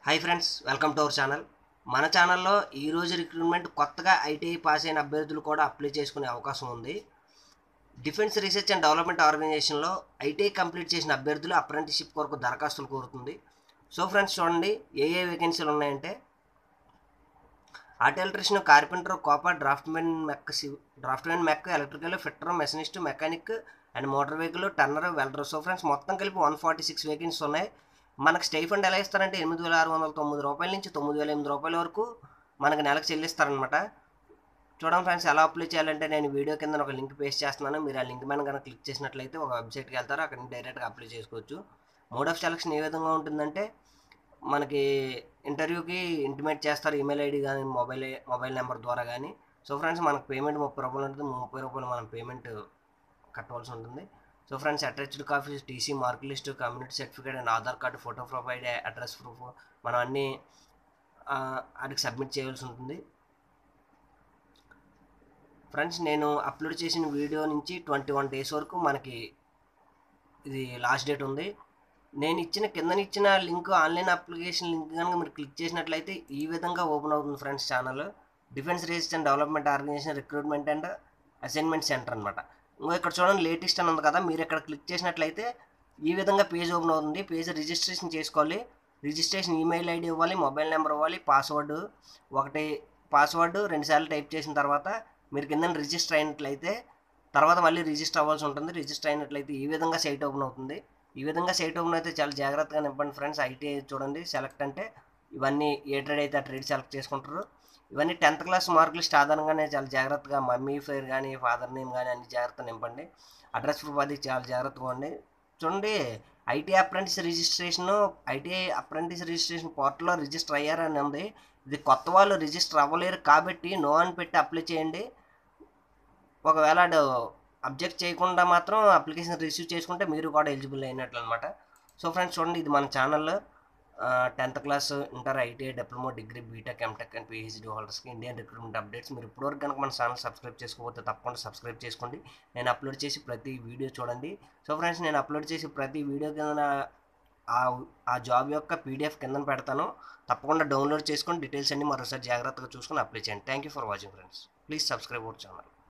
hi friends welcome to our channel మన ఛానల్లో ఈరోజు రిక్రూట్మెంట్ కొత్తగా ఐటీఐ పాస్ అయిన అభ్యర్థులు కూడా అప్లై చేసుకునే అవకాశం ఉంది డిఫెన్స్ రీసెర్చ్ అండ్ డెవలప్మెంట్ ఆర్గనైజేషన్లో ఐటీఐ కంప్లీట్ చేసిన అభ్యర్థులు అప్రెంటిస్షిప్ కొరకు దరఖాస్తులు కోరుతుంది సో ఫ్రెండ్స్ చూడండి ఏ ఏ వేకెన్సీలు ఉన్నాయంటే ఆటో ఎలక్ట్రిషియన్ కార్పెంటర్ కోపర్ draftsmen mech draftsmen mech electrical fitter machinist mechanic and motor vehicle turner welder so friends మొత్తం కలిపి వన్ ఫార్టీ సిక్స్ వేకెన్సీస్ ఉన్నాయి మనకు స్టైఫండ్ ఎలా ఇస్తారంటే ఎనిమిది వేల ఆరు వందల తొమ్మిది రూపాయల నుంచి తొమ్మిది వేల ఎనిమిది రూపాయల వరకు మనకు నెలకు చెల్లిస్తారనమాట చూడండి ఫ్రెండ్స్ ఎలా అప్లై చేయాలంటే నేను వీడియో కింద ఒక లింక్ పేస్ట్ చేస్తున్నాను మీరు ఆ లింక్ మీద కనుక క్లిక్ చేసినట్లయితే ఒక వెబ్సైట్కి వెళ్తారు అక్కడ నుంచి డైరెక్ట్గా అప్లై చేసుకోవచ్చు మోడ్ ఆఫ్ సెలక్షన్ ఏ విధంగా ఉంటుందంటే మనకి ఇంటర్వ్యూకి ఇంటిమేట్ చేస్తారు ఈమెయిల్ ఐడి కానీ మొబైల్ మొబైల్ నెంబర్ ద్వారా కానీ సో ఫ్రెండ్స్ మనకు పేమెంట్ ముప్పై రూపాయలు ఉంటుంది ముప్పై రూపాయలు మనం పేమెంట్ కట్టవలసి ఉంటుంది so friends attached copies TC mark list community certificate and Aadhaar card photo profile address proof మనం అన్నీ వాటికి సబ్మిట్ చేయవలసి ఉంటుంది ఫ్రెండ్స్ నేను అప్లోడ్ చేసిన వీడియో నుంచి ట్వంటీ వన్ డేస్ వరకు మనకి ఇది లాస్ట్ డేట్ ఉంది నేను ఇచ్చిన కిందన ఇచ్చిన లింక్ ఆన్లైన్ అప్లికేషన్ లింక్ కనుక మీరు క్లిక్ చేసినట్లయితే ఈ విధంగా ఓపెన్ అవుతుంది friends channel defence research and development organisation recruitment and assignment centre అనమాట ఇంకో ఇక్కడ చూడండి లేటెస్ట్ అని ఉంది కదా మీరు ఇక్కడ క్లిక్ చేసినట్లయితే ఈ విధంగా పేజ్ ఓపెన్ అవుతుంది పేజ్ రిజిస్ట్రేషన్ చేసుకోవాలి రిజిస్ట్రేషన్ ఈమెయిల్ ఐడి ఇవ్వాలి మొబైల్ నెంబర్ ఇవ్వాలి పాస్వర్డ్ ఒకటి పాస్వర్డ్ రెండుసార్లు టైప్ చేసిన తర్వాత మీరు కింద రిజిస్టర్ అయినట్లయితే తర్వాత మళ్ళీ రిజిస్టర్ అవ్వాల్సి ఉంటుంది రిజిస్టర్ అయినట్లయితే ఈ విధంగా సైట్ ఓపెన్ అవుతుంది ఈ విధంగా సైట్ ఓపెన్ అయితే చాలా జాగ్రత్తగా నింపండి ఫ్రెండ్స్ ఐటీఐ చూడండి సెలెక్ట్ అంటే ఇవన్నీ ఏ ట్రేడ్ అయితే ఆ ట్రేడ్ సెలెక్ట్ చేసుకుంటారు ఇవన్నీ టెన్త్ క్లాస్ మార్క్ లిస్ట్ ఆధారంగానే చాలా జాగ్రత్తగా మమ్మీ పేరు కానీ ఫాదర్ నేమ్ కానీ అన్ని జాగ్రత్త నింపండి అడ్రస్ ప్రూఫ్ అది చాలా జాగ్రత్తగా ఉండి చూడండి IT apprentice registration ITI apprentice registration పోర్టల్లో రిజిస్టర్ అయ్యారని ఉంది ఇది కొత్త వాళ్ళు రిజిస్టర్ అవ్వలేరు కాబట్టి నో అని పెట్టి అప్లై చేయండి ఒకవేళ అబ్జెక్ట్ చేయకుండా మాత్రం అప్లికేషన్ రిసీవ్ చేసుకుంటే మీరు కూడా ఎలిజిబుల్ అయినట్లు అనమాట సో ఫ్రెండ్స్ చూడండి ఇది మన channel tenth class inter ITI diploma degree BTech MTech and PhD హోల్డర్స్కి ఇండియన్ రిక్రూట్మెంట్ అప్డేట్స్ మీరు ఇప్పటివరకు కనుక మన ఛానల్ సబ్స్క్రైబ్ చేసుకోకపోతే తప్పకుండా సబ్స్క్రైబ్ చేసుకోండి నేను అప్లోడ్ చేసి ప్రతి వీడియో చూడండి సో ఫ్రెండ్స్ నేను అప్లోడ్ చేసి ప్రతి వీడియో కింద ఆ జాబ్ యొక్క పీడిఎఫ్ కింద పెడతాను తప్పకుండా డౌన్లోడ్ చేసుకొని డీటెయిల్స్ అన్ని మరోసారి జాగ్రత్తగా చూసుకొని అప్లై చేయండి thank you for watching friends please subscribe our channel